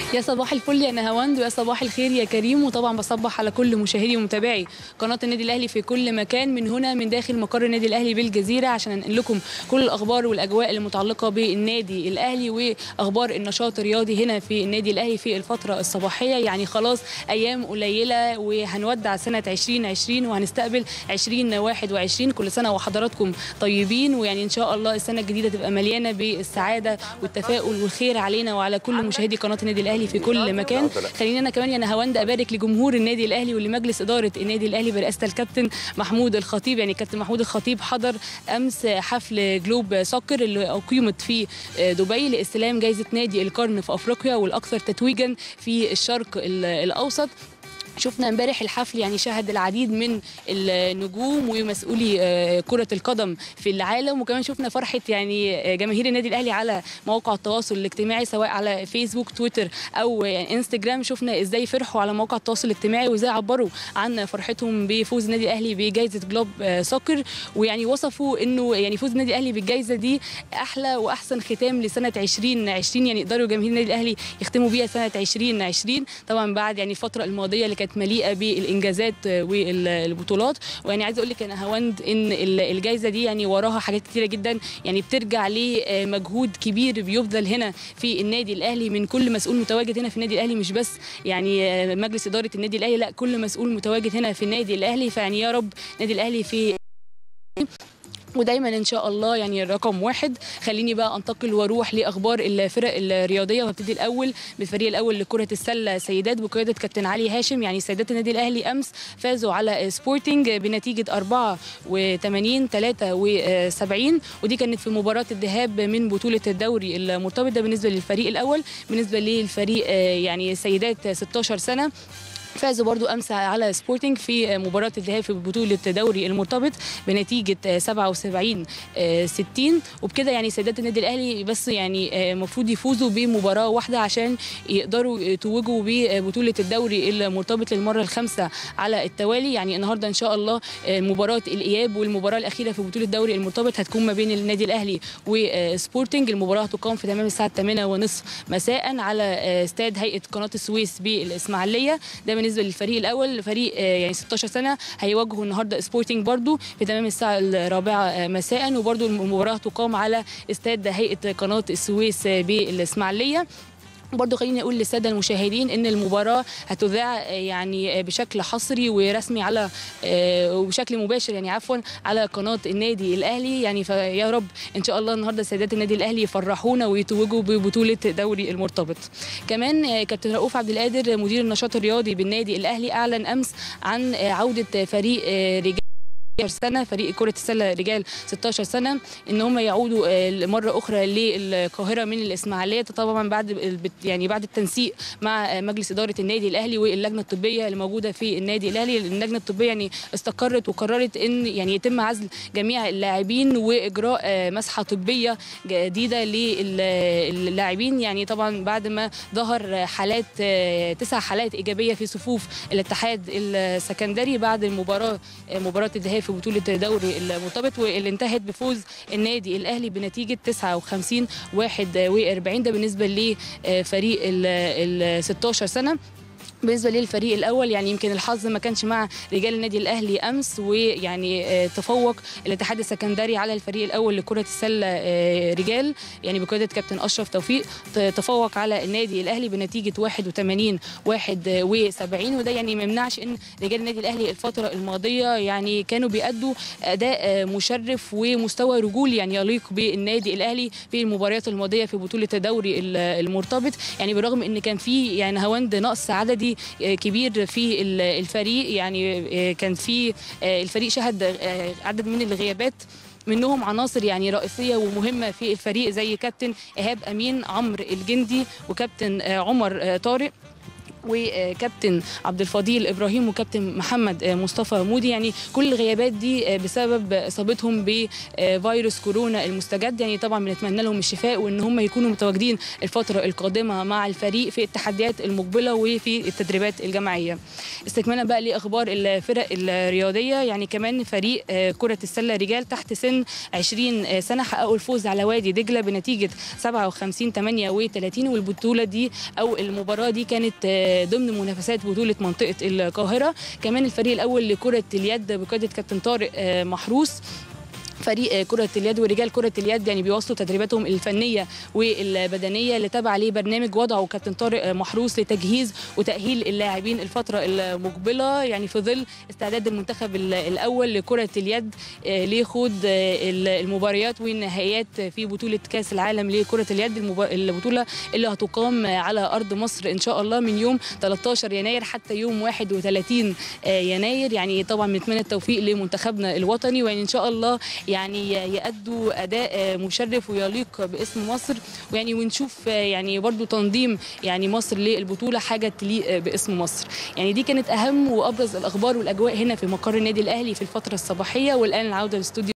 يا صباح الفل يا نهاوند ويا صباح الخير يا كريم وطبعا بصبح على كل مشاهدي ومتابعي قناه النادي الاهلي في كل مكان من هنا من داخل مقر النادي الاهلي بالجزيره عشان انقل لكم كل الاخبار والاجواء المتعلقه بالنادي الاهلي واخبار النشاط الرياضي هنا في النادي الاهلي في الفتره الصباحيه يعني خلاص ايام قليله وهنودع سنه 2020 وهنستقبل 2021 كل سنه وحضراتكم طيبين ويعني ان شاء الله السنه الجديده تبقى مليانه بالسعاده والتفاؤل والخير علينا وعلى كل مشاهدي قناه النادي الاهلي في كل مكان خلينا انا كمان يا نهاوند ابارك لجمهور النادي الاهلي ولمجلس اداره النادي الاهلي برئاسه الكابتن محمود الخطيب يعني كابتن محمود الخطيب حضر امس حفل جلوب سوكر اللي اقيمت في دبي لاستلام جائزه نادي القرن في افريقيا والاكثر تتويجا في الشرق الاوسط شفنا امبارح الحفل يعني شهد العديد من النجوم ومسؤولي كرة القدم في العالم وكمان شفنا فرحة يعني جماهير النادي الأهلي على مواقع التواصل الاجتماعي سواء على فيسبوك تويتر أو يعني انستجرام شفنا ازاي فرحوا على مواقع التواصل الاجتماعي وازاي عبروا عن فرحتهم بفوز النادي الأهلي بجائزة جلوب سوكر ويعني وصفوا انه يعني فوز النادي الأهلي بالجائزة دي أحلى وأحسن ختام لسنة 2020 يعني يقدروا جماهير النادي الأهلي يختموا بيها سنة 2020 طبعا بعد يعني الفترة الماضية اللي كانت مليئه بالانجازات والبطولات ويعني عايزه اقول لك انا هوند ان الجائزه دي يعني وراها حاجات كتيره جدا يعني بترجع لمجهود كبير بيبذل هنا في النادي الاهلي من كل مسؤول متواجد هنا في النادي الاهلي مش بس يعني مجلس اداره النادي الاهلي لا كل مسؤول متواجد هنا في النادي الاهلي فيعني يا رب النادي الاهلي في ودايما ان شاء الله يعني رقم واحد خليني بقى انتقل واروح لاخبار الفرق الرياضيه وابتدي الاول بالفريق الاول لكره السله سيدات بقياده كابتن علي هاشم يعني سيدات النادي الاهلي امس فازوا على سبورتنج بنتيجه 84 73 ودي كانت في مباراه الذهاب من بطوله الدوري المرتبط ده بالنسبه للفريق الاول بالنسبه للفريق يعني سيدات 16 سنه فازوا برضو امس على سبورتنج في مباراه الذهاب في بطوله دوري المرتبط بنتيجه 77 60 وبكده يعني سيدات النادي الاهلي بس يعني المفروض يفوزوا بمباراه واحده عشان يقدروا يتوجوا ببطوله الدوري المرتبط للمره الخامسه على التوالي يعني النهارده ان شاء الله مباراه الاياب والمباراه الاخيره في بطوله الدوري المرتبط هتكون ما بين النادي الاهلي وسبورتنج المباراه هتقام في تمام الساعه 8:30 مساء على استاد هيئه قناه السويس بالاسماعيليه ده بالنسبه للفريق الاول فريق يعني 16 سنه هيواجهوا النهارده سبورتنج برضو في تمام الساعه الرابعه مساء وبرضو المباراه تقام على استاد هيئه قناه السويس بالاسماعيليه برضه خليني اقول للساده المشاهدين ان المباراه هتذاع يعني بشكل حصري ورسمي على وبشكل مباشر يعني عفوا على قناه النادي الاهلي يعني فيا رب ان شاء الله النهارده سيدات النادي الاهلي يفرحونا ويتوجوا ببطوله دوري المرتبط كمان كابتن رؤوف عبد القادر مدير النشاط الرياضي بالنادي الاهلي اعلن امس عن عوده فريق رجال سنه فريق كره السله رجال 16 سنه ان هم يعودوا مره اخرى للقاهره من الاسماعيليه طبعا بعد يعني بعد التنسيق مع مجلس اداره النادي الاهلي واللجنه الطبيه اللي موجوده في النادي الاهلي اللجنه الطبيه يعني استقرت وقررت ان يعني يتم عزل جميع اللاعبين واجراء مسحه طبيه جديده للاعبين يعني طبعا بعد ما ظهر حالات تسع حالات ايجابيه في صفوف الاتحاد السكندري بعد المباراه مباراه الذهاب في بطوله دوري المرتبط واللي انتهت بفوز النادي الاهلي بنتيجه 59 41 ده بالنسبه لفريق ال 16 سنه بالنسبه للفريق الاول يعني يمكن الحظ ما كانش مع رجال النادي الاهلي امس ويعني تفوق الاتحاد السكندري على الفريق الاول لكره السله رجال يعني بقياده كابتن اشرف توفيق تفوق على النادي الاهلي بنتيجه 81 71 وده يعني ما يمنعش ان رجال النادي الاهلي الفتره الماضيه يعني كانوا بيأدوا اداء مشرف ومستوى رجولي يعني يليق بالنادي الاهلي في المباريات الماضيه في بطوله الدوري المرتبط يعني بالرغم ان كان في يعني هوند نقص عددي كبير في الفريق يعني كان في الفريق شهد عدد من الغيابات منهم عناصر يعني رئيسيه ومهمه في الفريق زي كابتن ايهاب امين عمرو الجندي وكابتن عمر طارق وكابتن عبد الفضيل ابراهيم وكابتن محمد مصطفى مودي يعني كل الغيابات دي بسبب اصابتهم بفيروس كورونا المستجد يعني طبعا بنتمنى لهم الشفاء وان هم يكونوا متواجدين الفتره القادمه مع الفريق في التحديات المقبله وفي التدريبات الجماعيه استكمالا بقى لاخبار الفرق الرياضيه يعني كمان فريق كره السله رجال تحت سن 20 سنه حققوا الفوز على وادي دجله بنتيجه 57 38 والبطوله دي او المباراه دي كانت ضمن منافسات بطوله منطقه القاهره كمان الفريق الاول لكره اليد بقياده كابتن طارق محروس فريق كرة اليد ورجال كرة اليد يعني بيواصلوا تدريباتهم الفنية والبدنية اللي تابع عليه برنامج وضعه كابتن طارق محروس لتجهيز وتأهيل اللاعبين الفترة المقبلة يعني في ظل استعداد المنتخب الأول لكرة اليد لخوض المباريات والنهائيات في بطولة كأس العالم لكرة اليد البطولة اللي هتقام على أرض مصر إن شاء الله من يوم 13 يناير حتى يوم 31 يناير يعني طبعا بنتمنى التوفيق لمنتخبنا الوطني وإن إن شاء الله يعني يأدوا أداء مشرف ويليق باسم مصر ويعني ونشوف يعني برضو تنظيم يعني مصر للبطولة حاجة تليق باسم مصر يعني دي كانت أهم وأبرز الأخبار والأجواء هنا في مقر النادي الأهلي في الفترة الصباحية والآن العودة للاستوديو